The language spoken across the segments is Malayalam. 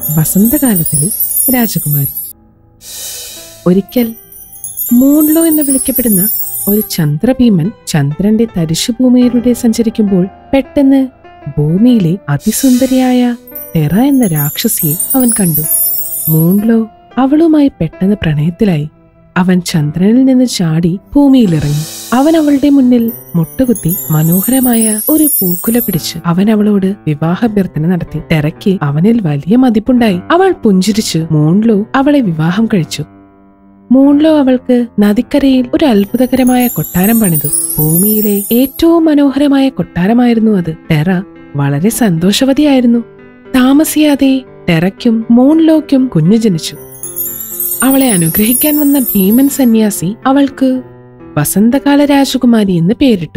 വസന്തകാലത്തിലെ രാജകുമാരി ഒരിക്കൽ മൂൺലോ എന്ന് വിളിക്കപ്പെടുന്ന ഒരു ചന്ദ്രഭീമൻ ചന്ദ്രന്റെ തരിശുഭൂമിയിലൂടെ സഞ്ചരിക്കുമ്പോൾ പെട്ടെന്ന് ഭൂമിയിലെ അതിസുന്ദരിയായ ടെറ എന്ന രാക്ഷസിയെ അവൻ കണ്ടു മൂൺലോ അവളുമായി പെട്ടെന്ന് പ്രണയത്തിലായി അവൻ ചന്ദ്രനിൽ നിന്ന് ചാടി ഭൂമിയിലിറങ്ങി അവൻ അവളുടെ മുന്നിൽ മുട്ടുകുത്തി മനോഹരമായ ഒരു പൂക്കുല പിടിച്ച് അവൻ അവളോട് വിവാഹാഭ്യർത്ഥന നടത്തി ടെറയ്ക്ക് അവനിൽ വലിയ മതിപ്പുണ്ടായി അവൾ പുഞ്ചിരിച്ചു മൂൺലോ അവളെ വിവാഹം കഴിച്ചു മൂൺലോ അവൾക്ക് നദിക്കരയിൽ ഒരു അത്ഭുതകരമായ കൊട്ടാരം പണിതു ഭൂമിയിലെ ഏറ്റവും മനോഹരമായ കൊട്ടാരമായിരുന്നു അത് ടെറ വളരെ സന്തോഷവതിയായിരുന്നു താമസിയാതെ ടെറയ്ക്കും മൂൺലോയ്ക്കും കുഞ്ഞു ജനിച്ചു അവളെ അനുഗ്രഹിക്കാൻ വന്ന ഭീമൻ സന്യാസി അവൾക്ക് വസന്തകാല രാജകുമാരി എന്ന് പേരിട്ടു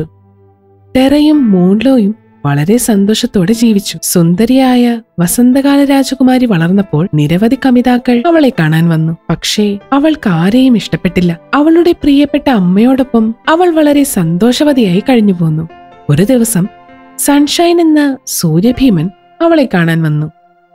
ടെറയും മൂൺലോയും വളരെ സന്തോഷത്തോടെ ജീവിച്ചു സുന്ദരിയായ വസന്തകാല രാജകുമാരി വളർന്നപ്പോൾ നിരവധി കമിതാക്കൾ അവളെ കാണാൻ വന്നു പക്ഷേ അവൾക്ക് ആരെയും ഇഷ്ടപ്പെട്ടില്ല അവളുടെ പ്രിയപ്പെട്ട അമ്മയോടൊപ്പം അവൾ വളരെ സന്തോഷവതിയായി കഴിഞ്ഞു പോന്നു ഒരു ദിവസം സൺഷൈൻ എന്ന സൂര്യഭീമൻ അവളെ കാണാൻ വന്നു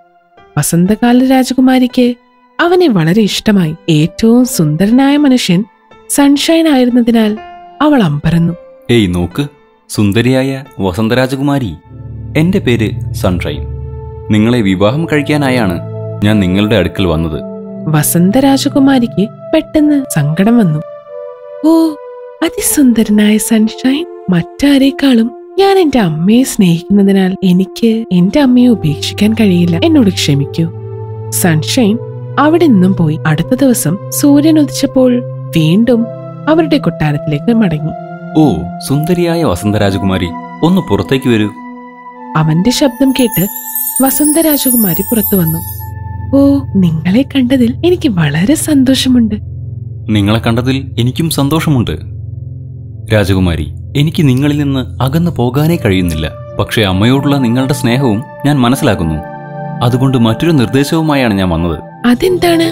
വസന്തകാല രാജകുമാരിക്ക് അവനെ വളരെ ഇഷ്ടമായി ഏറ്റവും സുന്ദരനായ മനുഷ്യൻ സൺഷൈൻ ആയിരുന്നതിനാൽ അവൾ അമ്പരന്നു ഏയ് നോക്ക് സുന്ദരിയായ വസന്തരാജകുമാരി എന്റെ പേര് സൺഷൈൻ നിങ്ങളെ വിവാഹം കഴിക്കാനായാണ് ഞാൻ നിങ്ങളുടെ അടുക്കൽ വന്നത് വസന്ത രാജകുമാരിക്ക് പെട്ടെന്ന് സങ്കടം വന്നു ഓ അതിസുന്ദരനായ സൺഷൈൻ മറ്റാരേക്കാളും ഞാൻ എന്റെ അമ്മയെ സ്നേഹിക്കുന്നതിനാൽ എനിക്ക് എന്റെ അമ്മയെ ഉപേക്ഷിക്കാൻ കഴിയില്ല എന്നോട് ക്ഷമിക്കൂ സൺഷൈൻ അവിടെ നിന്നും പോയി അടുത്ത ദിവസം സൂര്യൻ ഉദിച്ചപ്പോൾ വീണ്ടും അവരുടെ കൊട്ടാരത്തിലേക്ക് മടങ്ങി ഓ സുന്ദരിയായ വസന്തരാജകുമാരി ഒന്ന് പുറത്തേക്ക് വരൂ അവന്റെ ശബ്ദം കേട്ട് വസന്ത രാജകുമാരി പുറത്തു വന്നു ഓ നിങ്ങളെ കണ്ടതിൽ എനിക്ക് വളരെ സന്തോഷമുണ്ട് നിങ്ങളെ കണ്ടതിൽ എനിക്കും സന്തോഷമുണ്ട് രാജകുമാരി എനിക്ക് നിങ്ങളിൽ നിന്ന് അകന്നു പോകാനേ കഴിയുന്നില്ല പക്ഷേ അമ്മയോടുള്ള നിങ്ങളുടെ സ്നേഹവും ഞാൻ മനസ്സിലാക്കുന്നു അതുകൊണ്ട് മറ്റൊരു നിർദ്ദേശവുമായാണ് ഞാൻ വന്നത് അതെന്താണ്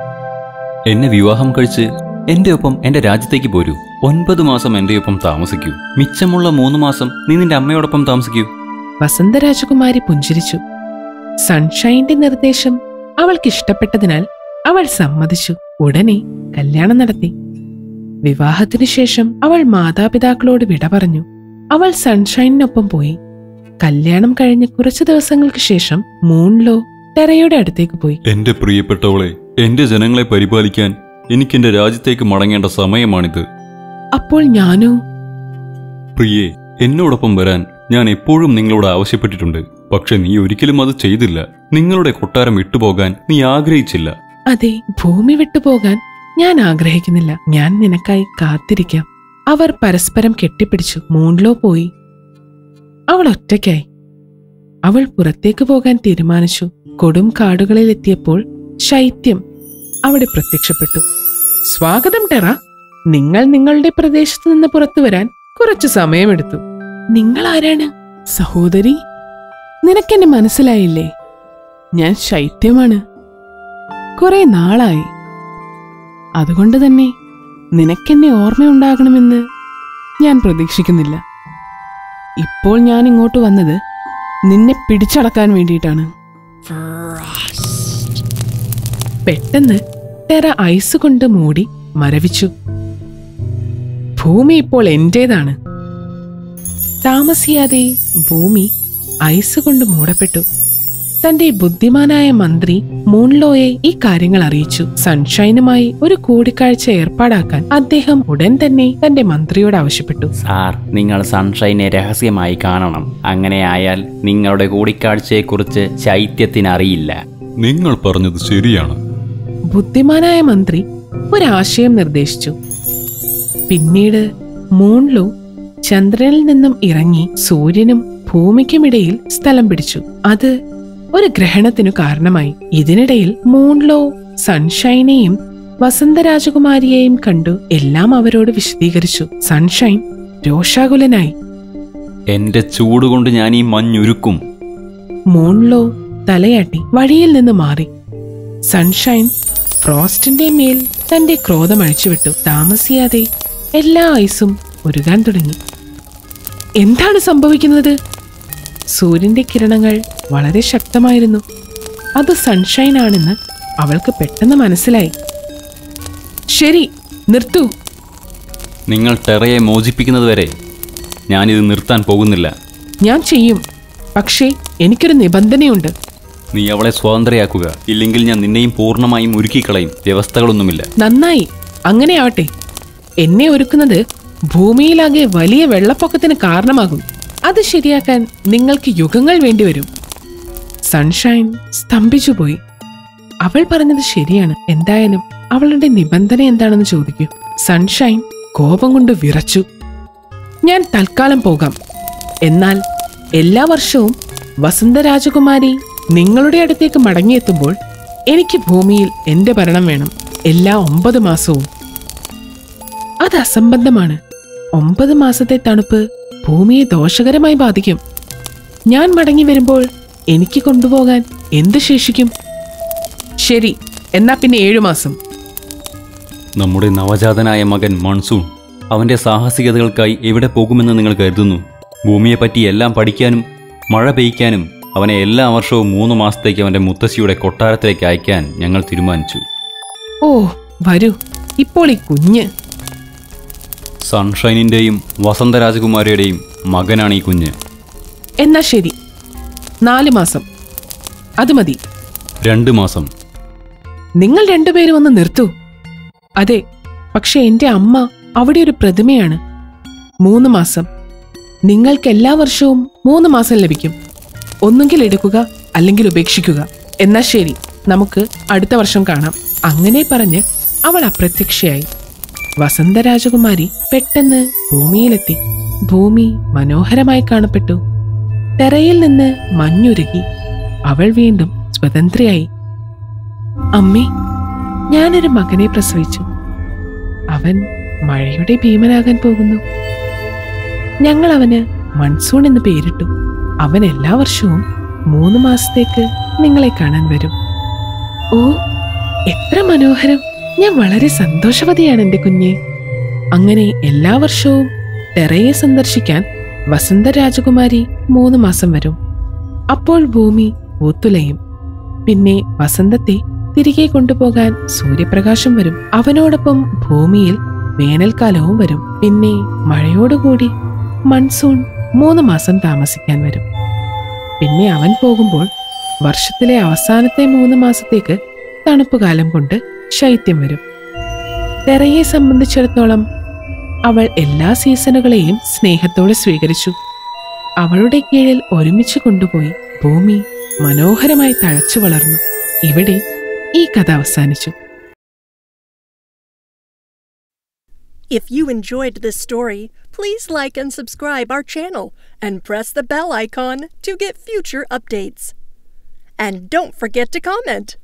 എന്നെ വിവാഹം കഴിച്ച് എന്റെ ഒപ്പം എന്റെ രാജ്യത്തേക്ക് പോരൂ ഒൻപത് മാസം എന്റെ ഒപ്പം താമസിക്കൂ മിച്ചമുള്ള മൂന്ന് മാസം നീ നിന്റെ അമ്മയോടൊപ്പം താമസിക്കൂ വസന്ത രാജകുമാരി പുഞ്ചിരിച്ചു സൺഷൈന്റെ നിർദ്ദേശം അവൾക്ക് ഇഷ്ടപ്പെട്ടതിനാൽ അവൾ സമ്മതിച്ചു ഉടനെ കല്യാണം നടത്തി വിവാഹത്തിനു ശേഷം അവൾ മാതാപിതാക്കളോട് വിട പറഞ്ഞു അവൾ സൺഷൈനിനൊപ്പം പോയി കല്യാണം കഴിഞ്ഞ് കുറച്ചു ദിവസങ്ങൾക്ക് ശേഷം മൂൺലോ ടെറയുടെ അടുത്തേക്ക് പോയി എന്റെ പ്രിയപ്പെട്ടവളെ എന്റെ ജനങ്ങളെ പരിപാലിക്കാൻ എനിക്ക് എന്റെ രാജ്യത്തേക്ക് മടങ്ങേണ്ട സമയമാണിത് അപ്പോൾ ഞാനോ പ്രിയേ എന്നോടൊപ്പം വരാൻ ഞാൻ എപ്പോഴും നിങ്ങളോട് ആവശ്യപ്പെട്ടിട്ടുണ്ട് പക്ഷെ നീ ഒരിക്കലും അത് ചെയ്തില്ല നിങ്ങളുടെ കൊട്ടാരം വിട്ടുപോകാൻ നീ ആഗ്രഹിച്ചില്ല അതെ ഭൂമി വിട്ടുപോകാൻ ഞാൻ ആഗ്രഹിക്കുന്നില്ല ഞാൻ നിനക്കായി കാത്തിരിക്കാം അവർ പരസ്പരം കെട്ടിപ്പിടിച്ചു മൂൺലോ പോയി അവൾ ഒറ്റയ്ക്കായി അവൾ പുറത്തേക്ക് പോകാൻ തീരുമാനിച്ചു കൊടും കാടുകളിലെത്തിയപ്പോൾ ശൈത്യം അവിടെ പ്രത്യക്ഷപ്പെട്ടു സ്വാഗതം ടെറ നിങ്ങൾ നിങ്ങളുടെ പ്രദേശത്ത് നിന്ന് പുറത്തു വരാൻ കുറച്ചു സമയമെടുത്തു നിങ്ങൾ ആരാണ് സഹോദരി നിനക്കെന്നെ മനസ്സിലായില്ലേ ഞാൻ ശൈത്യമാണ് കുറെ നാളായി അതുകൊണ്ട് തന്നെ നിനക്കെന്നെ ഓർമ്മയുണ്ടാകണമെന്ന് ഞാൻ പ്രതീക്ഷിക്കുന്നില്ല ഇപ്പോൾ ഞാൻ ഇങ്ങോട്ട് വന്നത് നിന്നെ പിടിച്ചടക്കാൻ വേണ്ടിയിട്ടാണ് പെട്ടെന്ന് ടെറ ഐസ് കൊണ്ട് മൂടി മരവിച്ചു ഭൂമി ഇപ്പോൾ എന്റേതാണ് താമസിയാതെ ഭൂമി ഐസ് കൊണ്ട് മൂടപ്പെട്ടു തന്റെ ബുദ്ധിമാനായ മന്ത്രി മൂൺലോയെ ഈ കാര്യങ്ങൾ അറിയിച്ചു സൺഷൈനുമായി ഒരു കൂടിക്കാഴ്ച ഏർപ്പാടാക്കാൻ അദ്ദേഹം ഉടൻ തന്നെ തന്റെ മന്ത്രിയോട് ആവശ്യപ്പെട്ടു സാർ നിങ്ങൾ സൺഷൈനെ രഹസ്യമായി കാണണം അങ്ങനെയായാൽ നിങ്ങളുടെ കൂടിക്കാഴ്ചയെക്കുറിച്ച് ശൈത്യത്തിനറിയില്ല നിങ്ങൾ പറഞ്ഞത് ശരിയാണ് ബുദ്ധിമാനായ മന്ത്രി ഒരാശയം നിർദ്ദേശിച്ചു പിന്നീട് മൂൺലോ ചന്ദ്രനിൽ നിന്നും ഇറങ്ങി സൂര്യനും ഭൂമിക്കുമിടയിൽ സ്ഥലം പിടിച്ചു അത് ഒരു ഗ്രഹണത്തിനു കാരണമായി ഇതിനിടയിൽ മൂൺലോ സൺഷൈനെയും വസന്തരാജകുമാരിയെയും കണ്ടു എല്ലാം അവരോട് വിശദീകരിച്ചു സൺഷൈൻ രോഷാകുലനായി എന്റെ ചൂടുകൊണ്ട് ഞാൻ ഈ മഞ്ഞുരുക്കും മൂൺലോ തലയാട്ടി വഴിയിൽ നിന്ന് മാറി സൺഷൈൻ ഫ്രോസ്റ്റിന്റെ മേൽ തന്റെ ക്രോധം അഴിച്ചുവിട്ടു താമസിയാതെ എല്ലാ ഐസും ഉരുകാൻ തുടങ്ങി എന്താണ് സംഭവിക്കുന്നത് സൂര്യന്റെ കിരണങ്ങൾ വളരെ ശക്തമായിരുന്നു അത് സൺഷൈൻ ആണെന്ന് അവൾക്ക് പെട്ടെന്ന് മനസ്സിലായി ശരി നിർത്തൂ നിങ്ങൾ ടെറയെ മോചിപ്പിക്കുന്നതുവരെ ഞാനിത് നിർത്താൻ പോകുന്നില്ല ഞാൻ ചെയ്യും പക്ഷേ എനിക്കൊരു നിബന്ധനയുണ്ട് നീ അവളെ സ്വതന്ത്രയാക്കുക ഇല്ലെങ്കിൽ ഞാൻ നിന്നെയും പൂർണ്ണമായും ഉരുക്കിക്കളയും വ്യവസ്ഥകളൊന്നുമില്ല നന്നായി അങ്ങനെ ആവട്ടെ എന്നെ ഒരുക്കുന്നത് ഭൂമിയിലാകെ വലിയ വെള്ളപ്പൊക്കത്തിന് കാരണമാകും അത് ശരിയാക്കാൻ നിങ്ങൾക്ക് യുഗങ്ങൾ വേണ്ടിവരും സൺഷൈൻ സ്തംഭിച്ചുപോയി അവൾ പറഞ്ഞത് ശരിയാണ് എന്തായാലും അവളുടെ നിബന്ധന എന്താണെന്ന് ചോദിക്കൂ സൺഷൈൻ കോപം കൊണ്ട് വിറച്ചു ഞാൻ തൽക്കാലം പോകാം എന്നാൽ എല്ലാ വർഷവും വസന്തരാജകുമാരി നിങ്ങളുടെ അടുത്തേക്ക് മടങ്ങിയെത്തുമ്പോൾ എനിക്ക് ഭൂമിയിൽ എന്റെ ഭരണം വേണം എല്ലാ ഒമ്പത് മാസവും അത് അസംബന്ധമാണ് ഒമ്പത് മാസത്തെ തണുപ്പ് ഭൂമിയെ ദോഷകരമായി ബാധിക്കും ഞാൻ മടങ്ങി വരുമ്പോൾ എനിക്ക് കൊണ്ടുപോകാൻ എന്ത് ശേഷിക്കും ശരി എന്നാ പിന്നെ ഏഴു മാസം നമ്മുടെ നവജാതനായ മകൻ മൺസൂൺ അവന്റെ സാഹസികതകൾക്കായി എവിടെ പോകുമെന്ന് നിങ്ങൾ കരുതുന്നു ഭൂമിയെപ്പറ്റി എല്ലാം പഠിക്കാനും മഴ പെയ്യ്ക്കാനും അവനെ എല്ലാ വർഷവും മൂന്ന് മാസത്തേക്ക് അവന്റെ മുത്തശ്ശിയുടെ കൊട്ടാരത്തിലേക്ക് അയക്കാൻ ഞങ്ങൾ തീരുമാനിച്ചു ഓ വരൂ ഇപ്പോൾ ഈ കുഞ്ഞ് സൺഷൈനിന്റെയും വസന്തരാജകുമാരിയുടെയും മകനാണ് ഈ കുഞ്ഞ് എന്നാ ശരി നാല് മാസം അത് മതി രണ്ട് മാസം നിങ്ങൾ രണ്ടുപേരും ഒന്ന് നിർത്തൂ അതെ പക്ഷെ എന്റെ അമ്മ അവിടെ ഒരു പ്രതിമയാണ് മൂന്ന് മാസം നിങ്ങൾക്ക് എല്ലാ വർഷവും മൂന്ന് മാസം ലഭിക്കും ഒന്നുകിൽ എടുക്കുക അല്ലെങ്കിൽ ഉപേക്ഷിക്കുക എന്നാ ശരി നമുക്ക് അടുത്ത വർഷം കാണാം അങ്ങനെ പറഞ്ഞ് അവൾ അപ്രത്യക്ഷയായി വസന്തരാജകുമാരി പെട്ടെന്ന് ഭൂമിയിലെത്തി ഭൂമി മനോഹരമായി കാണപ്പെട്ടു തെറയിൽ നിന്ന് മഞ്ഞുരുകി അവൾ വീണ്ടും സ്വതന്ത്രയായി അമ്മേ ഞാനൊരു മകനെ പ്രസവിച്ചു അവൻ മഴയുടെ ഭീമനാകാൻ പോകുന്നു ഞങ്ങൾ അവന് മൺസൂൺ എന്ന് പേരിട്ടു അവൻ എല്ലാ വർഷവും മൂന്ന് മാസത്തേക്ക് നിങ്ങളെ കാണാൻ വരും ഓ എത്ര മനോഹരം ഞാൻ വളരെ സന്തോഷവതിയാണ് എന്റെ കുഞ്ഞെ അങ്ങനെ എല്ലാ വർഷവും ടെറയെ സന്ദർശിക്കാൻ വസന്ത രാജകുമാരി മൂന്ന് മാസം വരും അപ്പോൾ ഭൂമി പൂത്തുലയും പിന്നെ വസന്തത്തെ തിരികെ കൊണ്ടുപോകാൻ സൂര്യപ്രകാശം വരും അവനോടൊപ്പം ഭൂമിയിൽ വേനൽക്കാലവും വരും പിന്നെ മഴയോടുകൂടി മൺസൂൺ മൂന്ന് മാസം താമസിക്കാൻ വരും പിന്നെ അവൻ പോകുമ്പോൾ വർഷത്തിലെ അവസാനത്തെ മൂന്ന് മാസത്തേക്ക് തണുപ്പുകാലം കൊണ്ട് ശൈത്യം വരും തെറയെ സംബന്ധിച്ചിടത്തോളം അവൾ എല്ലാ സീസണുകളെയും സ്നേഹത്തോടെ സ്വീകരിച്ചു അവളുടെ കീഴിൽ ഒരുമിച്ച് കൊണ്ടുപോയി ഭൂമി മനോഹരമായി തഴച്ചു വളർന്നു ഇവിടെ ഈ കഥ അവസാനിച്ചു If you enjoyed this story, please like and subscribe our channel and press the bell icon to get future updates. And don't forget to comment.